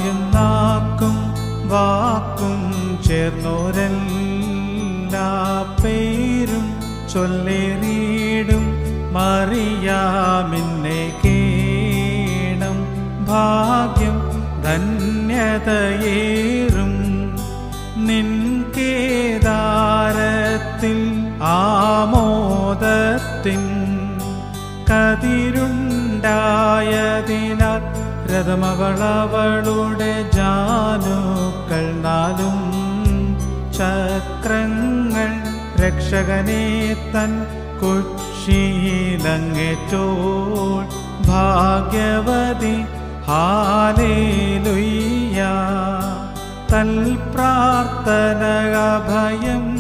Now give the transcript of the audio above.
നായും നാക്കും വാക്കും ചേർന്നോരെല്ലാ പേരും ചൊല്ലേറിയിടും മറിയാമിന്നെ കേണം ഭാഗ്യം ധന്യതയേറും നിൻ കേദാരത്തിൽ ആമോദത്തിൻ കതിരുണ്ടായതിനാൽ രഥമവളവളുടെ ജാനുക്കൾ നാലും ചക്രങ്ങൾ രക്ഷകനെ തൻ കുശീലങ്ങേറ്റോൾ ഭാഗ്യവതി ഹാലേലുയ്യ തൽ പ്രാർത്ഥന അഭയം